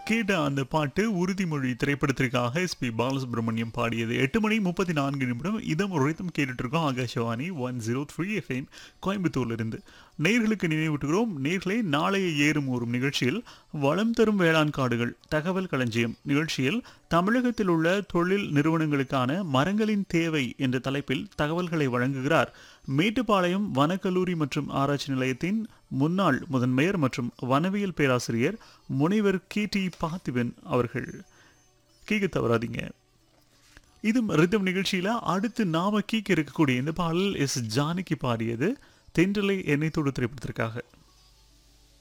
கேட்ட அந்த பாட்டு உறுதிமொழி திரைப்படத்திற்காக எஸ் பி பாலசுப்ரமணியம் பாடியது எட்டு மணி முப்பத்தி நான்கு நிமிடம் இதம் உரைத்தும் கேட்டுட்டு இருக்கோம் Akashvani one zero three FM கோயம்புத்தூர்ல இருந்து நேர்களுக்கு நினைவூட்டுகிறோம் நேர்களே நாளைய ஏறும் ஊறும் நிகழ்ச்சியில் வளம் தரும் வேளாண் காடுகள் தகவல் களஞ்சியம் நிகழ்ச்சியில் தமிழகத்தில் உள்ள தொழில் நிறுவனங்களுக்கான மரங்களின் தேவை என்ற தலைப்பில் தகவல்களை வழங்குகிறார் மேட்டுப்பாளையம் வனக்கல்லூரி மற்றும் ஆராய்ச்சி நிலையத்தின் முன்னாள் முதன்மையர் மற்றும் வனவியல் பேராசிரியர் முனைவர் கே டி பார்த்திபன் அவர்கள் கேட்க தவறாதீங்க இது ரிதம் நிகழ்ச்சியில அடுத்து நாம கீக்க இருக்கக்கூடிய இந்த பாடல் எஸ் ஜானகி பாடியது தென்றலை எண்ணெய் தொடு திரைப்படத்திற்காக